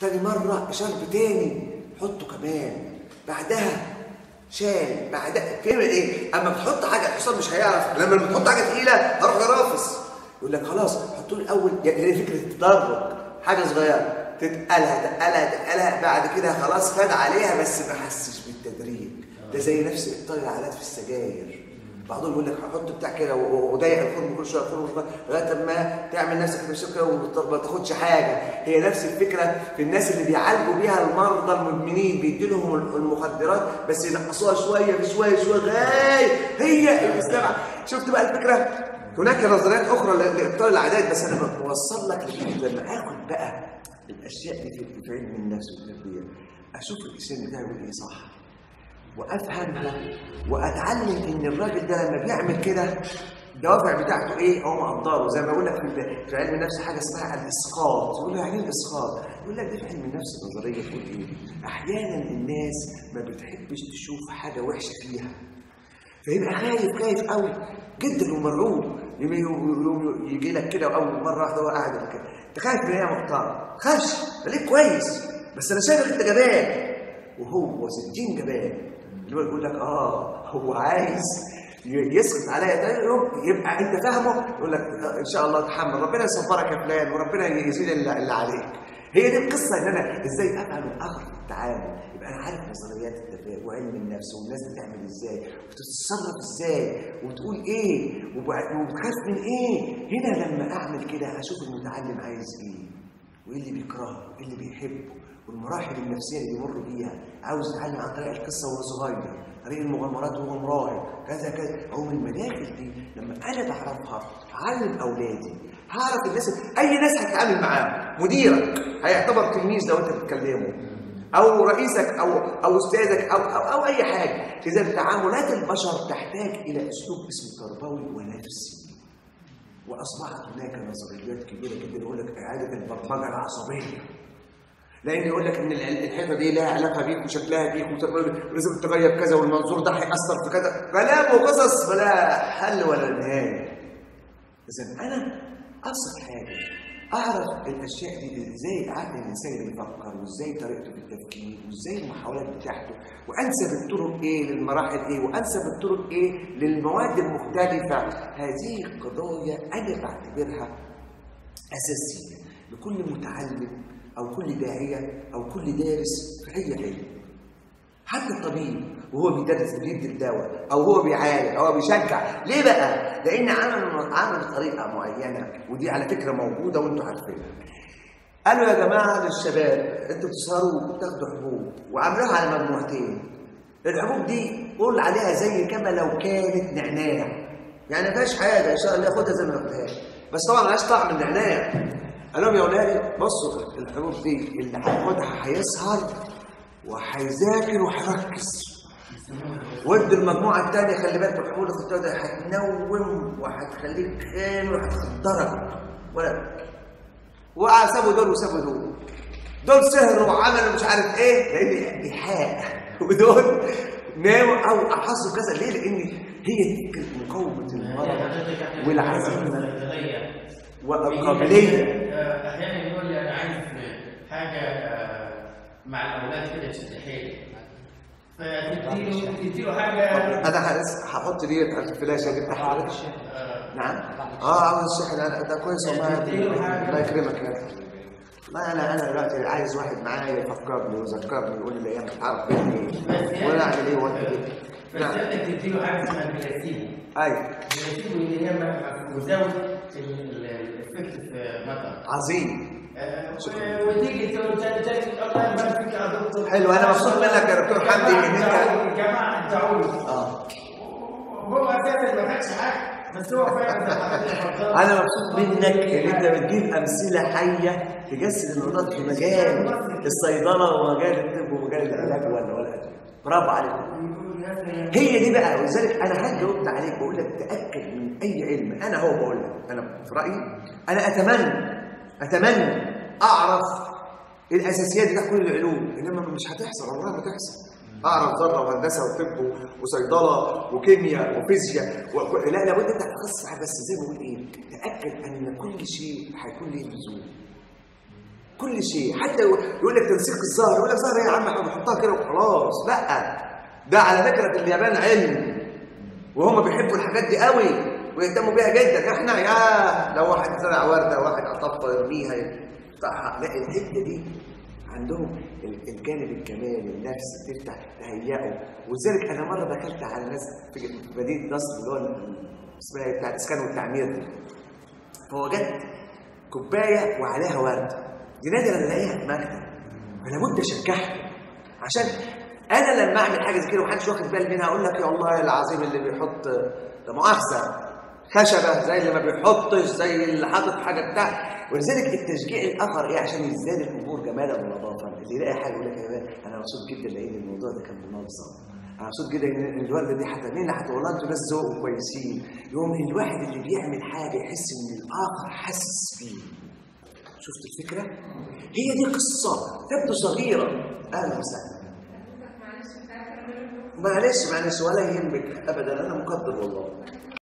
تاني مره شرب تاني حطه كمان بعدها شال بعدها فاهم ايه اما بتحط حاجه الحصان مش هيعرف لما بتحط حاجه تقيله هروح رافس يقول لك خلاص حطوا لي الاول يعني فكره التدرج حاجه صغيره تتقلها تتقلها تتقلها بعد كده خلاص خد عليها بس ما حسش بالتدريج ده زي نفس ابطال العادات في السجاير بعضهم يقول لك حط بتاع كده و- وضيق الخرم كل شويه خرم شوية لغايه ما تعمل نفسك في كده وما تاخدش حاجه هي نفس الفكره في الناس اللي بيعالجوا بيها المرضى المدمنين بيدي لهم المخدرات بس ينقصوها شويه بشويه شويه لغايه هي المستمع شفت بقى الفكره هناك نظريات اخرى ل- لابطال العادات بس انا بوصل لك لفكره لما اخد بقى الاشياء دي في في علم النفس والتربيه اشوف الانسان بتاعي بيقول ايه صح وافهمها واتعلم ان الراجل ده لما بيعمل كده الدوافع بتاعته ايه هو مقدره زي ما بقول لك في في علم النفس حاجه اسمها الاسقاط يقول له يعني ايه الاسقاط يقول لك دي في علم النفس النظريه تقول ايه احيانا الناس ما بتحبش تشوف حاجه وحشه فيها فيبقى خايف خايف قوي جدا ومرعوب يوم يوم يجي لك كده واول مره واحده هو قاعد كده انت خايف من ايه يا محترم خش خليك كويس بس انا شايفك انت جبان وهو سجين جبان اللي هو يقول لك اه هو عايز ي- يسقط عليا ده يوم يبقى انت فاهمه يقول لك آه، ان شاء الله تحمل ربنا يصبرك يا فلان وربنا يزيد اللي اللي عليك هي دي القصه ان انا ازاي افهم الاخر في التعامل يبقى انا عارف نظريات التربيه وعلم النفس والناس بتعمل ازاي وتتصرف ازاي وتقول ايه وب- وبتخاف من ايه هنا لما اعمل كده اشوف المتعلم عايز ايه وايه اللي بيكرهه وايه اللي بيحبه والمراحل النفسيه اللي بيمر بيها عاوز يتعلم عن طريق القصه وهو صغير طريق المغامرات وهو مراهق كذا كذا او من المداخل دي لما انا بعرفها اعلم اولادي هعرف الناس اي ناس هتتعامل معاهم مديرك هيعتبر تلميذ لو انت بتكلمه او رئيسك او او استاذك او او, أو اي حاجه اذا تعاملات البشر تحتاج الى اسلوب اسمه تربوي ونفسي واصبحت هناك نظريات كبيره جدا يقول لك اعاده البرمجه العصبيه لان يقول لك ان ال- الحته دي لها علاقه بيك وشكلها بيك وت- ولازم تغير كذا والمنظور ده هيأثر في كذا كلام وقصص بلا حل ولا نهايه اذا انا ابسط حاجه اعرف الاشياء دي ازاي عقل الانسان بيفكر وازاي طريقته في التفكير وازاي المحاولات بتاعته وانسب الطرق ايه للمراحل ايه وانسب الطرق ايه للمواد المختلفه هذه قضايا انا بعتبرها اساسيه لكل متعلم او كل داعيه او كل دارس في اي علم حتى الطبيب وهو بيدرس بيدي الدواء او هو بيعالج او هو بيشجع ليه بقى لان عمل عمل بطريقه معينه ودي على فكره موجوده وانتم عارفينها قالوا يا جماعه للشباب انتوا بتسهروا وبتاخدوا حبوب وعملوها على مجموعتين الحبوب دي قول عليها زي كما لو كانت نعناع يعني ما فيهاش حاجه ان شاء الله ياخدها زي ما ياخدهاش بس طبعا ملهاش طعم النعناع قال لهم يا اولادي بصوا الحبوب دي اللي هياخدها هيسهر وهيذاكر وهيركز ودي المجموعه الثانيه خلي بالك الحبوب اللي خدتها ده هتنوم وهتخليك خامل وهتخدرك ولا وسابوا دول وسابوا دول دول سهروا وعملوا مش عارف ايه لان ايحاء ودول ناموا او حصلوا كذا ليه؟ لان هي فكره مقاومه المرض والعزيمه والقابليه احيانا يقول لي انا عايز حاجه آه، مع الاولاد كده تشد حيلي فتديله تديله حاجه انا هلس- هحط دي على الفلاشه دي بتاعت حضرتك نعم اه عاوز الشحن انا ده كويس والله الله يكرمك يا أخي. ما انا انا دلوقتي عايز واحد معايا يفكرني ويذكرني يقول لي الايام تعرف بيني ايه وانا اعمل ايه وانت ايه نعم فسألتك تديله حاجه اسمها البلاسيبو ايوه البلاسيبو اللي هي مزود الافكت في مطر عظيم آه، وتيجي تقول تاني تاني الله يبارك فيك يا دكتور حلو، أنا مبسوط منك يا دكتور حمدي إن أنت- يا جماعه انت عاوز اه هو اساسا ما خدش حاجه بس هو فعلا زي ما حضرتك فكرت. انا مبسوط منك ان انت بتجيب امثله حيه تجسد النقاط في مجال الصيدله ومجال الطب ومجال العلاج ولا ولا برافو عليك هي دي بقى ولذلك انا هجاوبت عليك بقول لك تاكد من اي علم انا هو بقول لك انا في رايي انا اتمنى اتمنى اعرف الاساسيات بتاع كل العلوم انما مش هتحصل عمرها ما تحصل اعرف ذره وهندسه وطب وصيدله وكيمياء وفيزياء و... لا لابد انت تخصص حاجه بس زي ما بقول ايه تاكد ان كل شيء هيكون ليه لزوم كل شيء حتى يقول لك تنسيق الظهر يقول لك ظهر ايه يا عم احنا بنحطها كده وخلاص لا ده على فكره في اليابان علم وهم بيحبوا الحاجات دي قوي ويهتموا بيها جدا احنا يا لو واحد زرع ورده واحد قطفها يرميها يقطعها لا الحته دي عندهم ال- الجانب الكمالي النفسي تفتح تهيئه ولذلك انا مره دخلت على ناس في في مدينه نصر اللي هو ال- اسمها ايه بتاع الاسكان والتعمير دي فوجدت كوبايه وعليها ورد دي نادرا الاقيها في مكتب فانا بد اشجعها عشان انا لما اعمل حاجه زي كده ومحدش واخد باله منها اقول لك يا الله العظيم اللي بيحط ده مؤاخذه خشبه زي اللي ما بيحطش زي اللي حاطط حاجه بتاع ولذلك التشجيع الاخر ايه عشان يزداد الامور جمالا ونظافه اللي يلاقي حاجه يقول لك يا بابا انا مبسوط جدا لان الموضوع ده كان منظم انا مبسوط جدا ان الورده دي حتى مين حتى والله انتوا ناس ذوق كويسين يوم الواحد اللي بيعمل حاجه يحس ان الاخر حاسس بيه شفت الفكره هي دي قصه تبدو صغيره اهلا وسهلا معلش معلش ولا يهمك ابدا انا مقدر والله